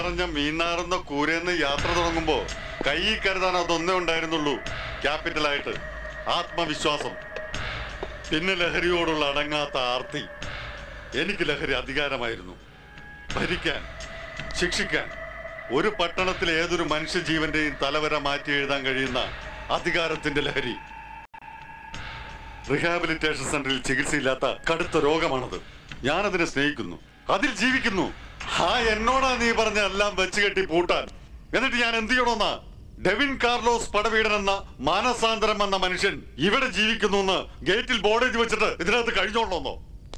നിറഞ്ഞ മീനാറുന്ന കൂരേന്ന് യാത്ര തുടങ്ങുമ്പോ കൈ കരുതാൻ അതൊന്നേ ഉണ്ടായിരുന്നുള്ളൂ ക്യാപിറ്റലായിട്ട് ആത്മവിശ്വാസം പിന്നെ ലഹരിയോടുള്ള അടങ്ങാത്ത ആർത്തി എനിക്ക് ലഹരി അധികാരമായിരുന്നു ഭരിക്കാൻ ശിക്ഷിക്കാൻ ഒരു പട്ടണത്തിലെ ഏതൊരു മനുഷ്യജീവന്റെയും തലവര മാറ്റി എഴുതാൻ കഴിയുന്ന അധികാരത്തിന്റെ ലഹരി റിഹാബിലിറ്റേഷൻ സെന്ററിൽ ചികിത്സയില്ലാത്ത കടുത്ത രോഗമാണത് ഞാനതിനെ സ്നേഹിക്കുന്നു അതിൽ ജീവിക്കുന്നു ആ എന്നോടാ നീ പറഞ്ഞ എല്ലാം വെച്ച് കെട്ടി പൂട്ടാൻ എന്നിട്ട് ഞാൻ എന്ത് ചെയ്യണമെന്നാ ഡെവിൻ കാർലോസ് പടവീടൻ എന്ന മാനസാന്തരം എന്ന മനുഷ്യൻ ഇവിടെ ജീവിക്കുന്നു എന്ന് ഗേറ്റിൽ ബോർഡ് എഴുതി വെച്ചിട്ട് ഇതിനകത്ത് കഴിഞ്ഞോളണമെന്നോ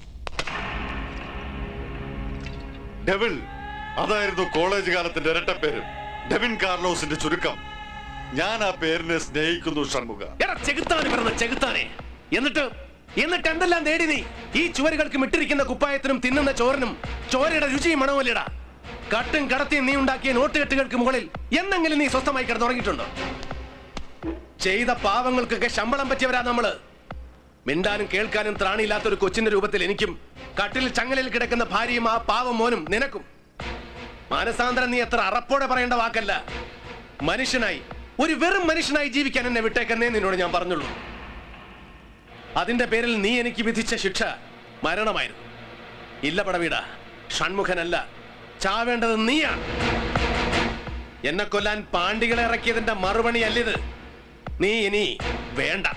ഡെവിൾ അതായിരുന്നു കോളേജ് കാലത്തിന്റെ ഇരട്ടപ്പേര് ഡെവിൻ കാർലോസിന്റെ ചുരുക്കം ഞാൻ ആ പേരിനെ സ്നേഹിക്കുന്നു ഷൺമുഖ എടാ ചെകുത്താന് പറഞ്ഞ ചെകുത്താനെ എന്നിട്ട് എന്നിട്ട് എന്തെല്ലാം നേടി നീ ഈ ചുവരുകൾക്ക് മിട്ടിരിക്കുന്ന കുപ്പായത്തിനും തിന്നുന്ന ചോറിനും ചോരയുടെ രുചിയും മണവുമല്ലേടാ കട്ടും കടത്തിയും നീ ഉണ്ടാക്കിയ നോട്ടുകെട്ടുകൾക്ക് മുകളിൽ എന്നെങ്കിലും നീ സ്വസ്ഥമായി കിടന്നുറങ്ങിയിട്ടുണ്ടോ ചെയ്ത പാവങ്ങൾക്കൊക്കെ ശമ്പളം പറ്റിയവരാ നമ്മള് മിണ്ടാനും കേൾക്കാനും ത്രാണിയില്ലാത്ത ഒരു കൊച്ചിന്റെ രൂപത്തിൽ എനിക്കും കട്ടിൽ ചങ്ങലിൽ കിടക്കുന്ന ഭാര്യയും ആ പാവം മോനും നിനക്കും മാനസാന്തരം നീ എത്ര അറപ്പോടെ പറയേണ്ട വാക്കല്ല മനുഷ്യനായി ഒരു വെറും മനുഷ്യനായി ജീവിക്കാൻ എന്നെ വിട്ടേക്കെന്നേ നിന്നോട് ഞാൻ പറഞ്ഞുള്ളൂ അതിന്റെ പേരിൽ നീ എനിക്ക് വിധിച്ച ശിക്ഷ മരണമായിരുന്നു ഇല്ല പടവീട ഷൺമുഖനല്ല ചാവേണ്ടത് നീയാണ് എന്നെ കൊല്ലാൻ പാണ്ടികളെ ഇറക്കിയതിന്റെ മറുപണി അല്ലിത് നീ ഇനി വേണ്ട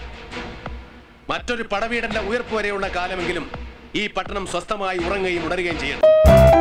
മറ്റൊരു പടവീടന്റെ ഉയർപ്പ് വരെയുള്ള കാലമെങ്കിലും ഈ പട്ടണം സ്വസ്ഥമായി ഉറങ്ങുകയും ഉണരുകയും ചെയ്യണം